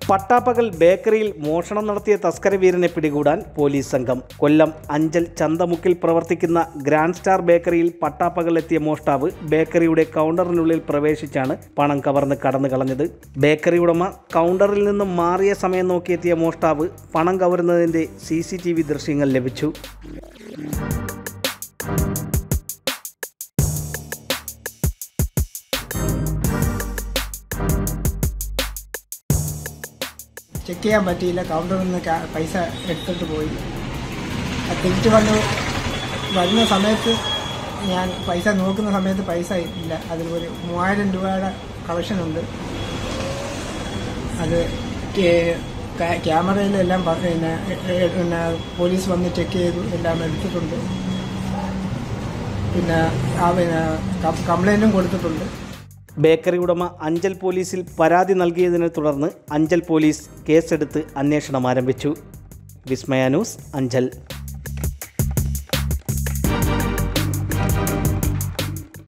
പട്ടാപ്പകൽ ബേക്കറിയിൽ മോഷണം നടത്തിയ തസ്കര വീരനെ പിടികൂടാൻ പോലീസ് സംഘം കൊല്ലം അഞ്ചൽ ചന്തമുക്കിൽ പ്രവർത്തിക്കുന്ന ഗ്രാൻഡ് സ്റ്റാർ ബേക്കറിയിൽ പട്ടാപ്പകൽ എത്തിയ മോഷ്ടാവ് ബേക്കറിയുടെ കൗണ്ടറിനുള്ളിൽ പ്രവേശിച്ചാണ് പണം കവർന്ന് കടന്നു കളഞ്ഞത് ബേക്കറി ഉടമ കൗണ്ടറിൽ നിന്നും മാറിയ സമയം നോക്കിയെത്തിയ മോഷ്ടാവ് പണം കവരുന്നതിൻ്റെ സി സി ടി വി ദൃശ്യങ്ങൾ ലഭിച്ചു ചെക്ക് ചെയ്യാൻ പറ്റിയില്ല കൗണ്ടറിൽ നിന്ന് കാ- പൈസ എടുത്തിട്ട് പോയി അത് തിരിച്ചു വന്ന് വരുന്ന സമയത്ത് ഞാൻ പൈസ നോക്കുന്ന സമയത്ത് പൈസ ഇല്ല അതിൽ ഒരു മൂവായിരം രൂപയുടെ കളക്ഷൻ ഉണ്ട് അത് കേ- ക്യാ- ക്യാമറയിലെല്ലാം പ- പിന്നെ എ- എ- പിന്നെ പോലീസ് വന്ന് ചെക്ക് ചെയ്തു എല്ലാം എടുത്തിട്ടുണ്ട് പിന്നെ ആ പിന്നെ കം- കംപ്ലൈൻറ്റും കൊടുത്തിട്ടുണ്ട് ബേക്കറി ഉടമ അഞ്ചൽ പോലീസിൽ പരാതി നൽകിയതിനെ തുടർന്ന് അഞ്ചൽ പോലീസ് കേസെടുത്ത് അന്വേഷണം ആരംഭിച്ചു വിസ്മയ ന്യൂസ് അഞ്ചൽ